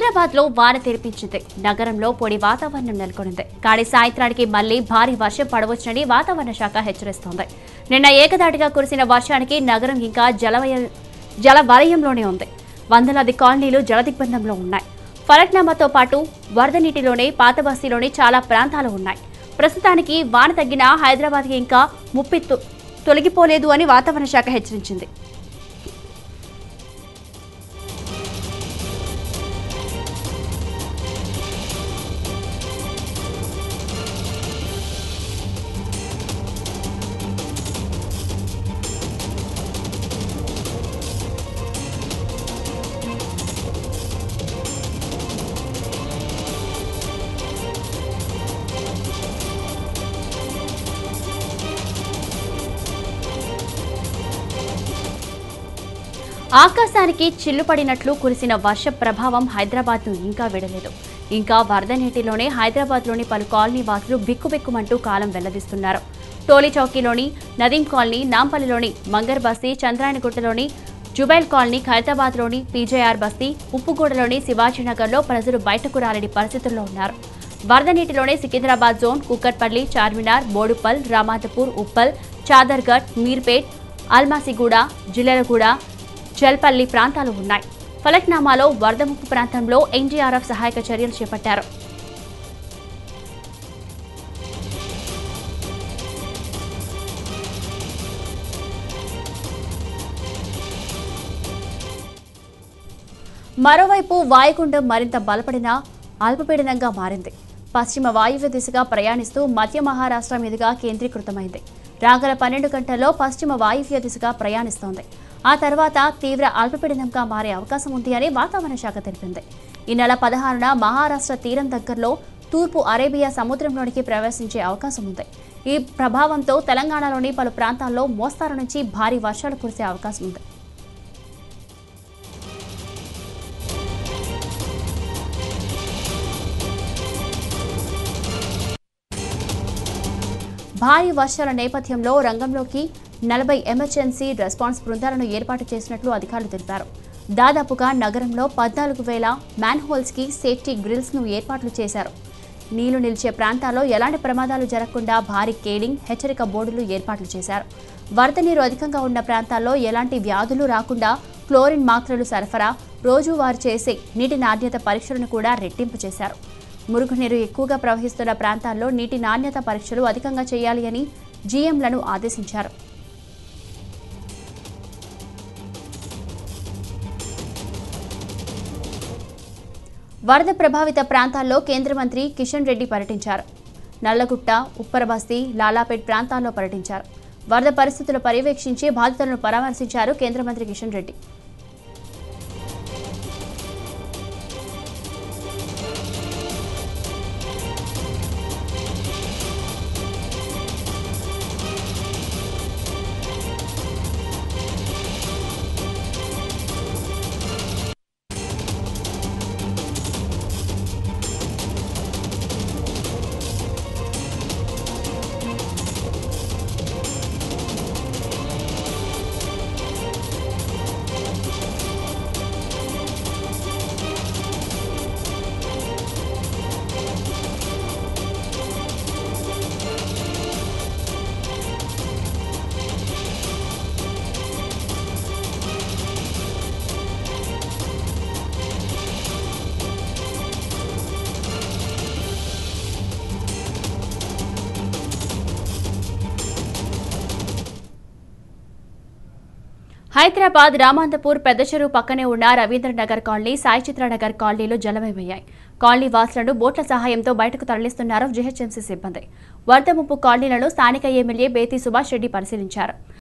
హైదరాబాద్ లో వాన తెరిపించింది నగరంలో పొడి వాతావరణం నెలకొనింది కానీ సాయంత్రానికి మళ్లీ భారీ వర్షం పడవచ్చునని వాతావరణ శాఖ హెచ్చరిస్తోంది నిన్న ఏకదాటిగా కురిసిన వర్షానికి నగరం ఇంకా జలవయ జల వలయంలోనే ఉంది వందలాది కాలనీలు జలదిగ్బంధంలో ఉన్నాయి ఫలక్నామాతో పాటు వరద నీటిలోనే పాత బస్తీలోని చాలా ప్రాంతాలు ఉన్నాయి ప్రస్తుతానికి వాన తగ్గినా హైదరాబాద్కి ఇంకా ముప్పి తొ- తొలగిపోలేదు అని వాతావరణ శాఖ హెచ్చరించింది ఆకాశానికి చిల్లుపడినట్లు కురిసిన వర్ష ప్రభావం హైదరాబాద్ను ఇంకా విడలేదు ఇంకా వరద నీటిలోనే హైదరాబాద్లోని పలు కాలనీ వాసులు బిక్కుబిక్కుమంటూ కాలం వెల్లదిస్తున్నారు టోలీ చౌకీలోని నదీం కాలనీ నాంపల్లిలోని మంగర్ బస్తీ చంద్రాయణగుట్టలోని జుబైల్ కాలనీ ఖైరతాబాద్లోని పీజేఆర్ బస్తీ ఉప్పుగూడలోని శివాజీనగర్లో ప్రజలు బయటకు రాలేని పరిస్థితుల్లో ఉన్నారు వరద నీటిలోనే సికింద్రాబాద్ జోన్ కుక్కట్పల్లి చార్మినార్ బోడుపల్ రామాతపూర్ ఉప్పల్ చాదర్గఢ్ మీర్పేట్ అల్మాసిగూడ జిల్లెలగూడ చల్పల్లి ప్రాంతాలు ఉన్నాయి ఫలక్నామాలో వరద ముప్పు ప్రాంతంలో ఎన్డీఆర్ఎఫ్ సహాయక చర్యలు చేపట్టారు మరోవైపు వాయుగుండం మరింత బలపడిన అల్పపీడనంగా మారింది పశ్చిమ వాయువ్య దిశగా ప్రయాణిస్తూ మధ్య మహారాష్ట్ర మీదుగా కేంద్రీకృతమైంది రాగల పన్నెండు గంటల్లో పశ్చిమ వాయువ్య దిశగా ప్రయాణిస్తోంది ఆ తర్వాత తీవ్ర అల్పపీడనంగా మారే అవకాశం ఉంది అని వాతావరణ శాఖ తెలిపింది ఈ నెల పదహారున మహారాష్ట్ర తీరం దగ్గరలో తూర్పు అరేబియా సముద్రంలోనికి ప్రవేశించే అవకాశం ఉంది ఈ ప్రభావంతో తెలంగాణలోని పలు ప్రాంతాల్లో మోస్తారు నుంచి భారీ వర్షాలు కురిసే అవకాశం ఉంది భారీ వర్షాల నేపథ్యంలో రంగంలోకి నలభై ఎమర్జెన్సీ రెస్పాన్స్ బృందాలను ఏర్పాటు చేసినట్లు అధికారులు తెలిపారు దాదాపుగా నగరంలో పద్నాలుగు వేల మ్యాన్హోల్స్కి సేఫ్టీ గ్రిల్స్ను ఏర్పాట్లు చేశారు నీళ్లు నిలిచే ప్రాంతాల్లో ఎలాంటి ప్రమాదాలు జరగకుండా భారీ కేడింగ్ హెచ్చరిక బోర్డులు ఏర్పాట్లు చేశారు వరద నీరు అధికంగా ఉన్న ప్రాంతాల్లో ఎలాంటి వ్యాధులు రాకుండా క్లోరిన్ మాత్రలు సరఫరా రోజువారు చేసే నీటి నాణ్యత పరీక్షలను కూడా రెట్టింపు చేశారు మురుగునీరు ఎక్కువగా ప్రవహిస్తున్న ప్రాంతాల్లో నీటి నాణ్యత పరీక్షలు అధికంగా చేయాలి అని జీఎంలను ఆదేశించారు వరద ప్రభావిత ప్రాంతాల్లో కేంద్ర మంత్రి కిషన్ రెడ్డి పర్యటించారు నల్లగుట్ట ఉప్పరబస్తీ లాలాపేట్ ప్రాంతాల్లో పర్యటించారు వరద పరిస్థితులు పర్యవేక్షించి బాధితులను పరామర్శించారు కేంద్ర మంత్రి కిషన్ రెడ్డి హైదరాబాద్ రామాంతపూర్ పెద్ద చెరువు పక్కనే ఉన్న రవీంద్ర నగర్ కాలనీ సాయి చిత్ర నగర్ కాలనీలు జలమయమయ్యాయి కాలనీ వాసులను బోట్ల సహాయంతో బయటకు తరలిస్తున్నారు జీహెచ్ఎంసీ సిబ్బంది వరద ముప్పు కాలనీలను స్థానిక ఎమ్మెల్యే బేతి సుభాష్ రెడ్డి పరిశీలించారు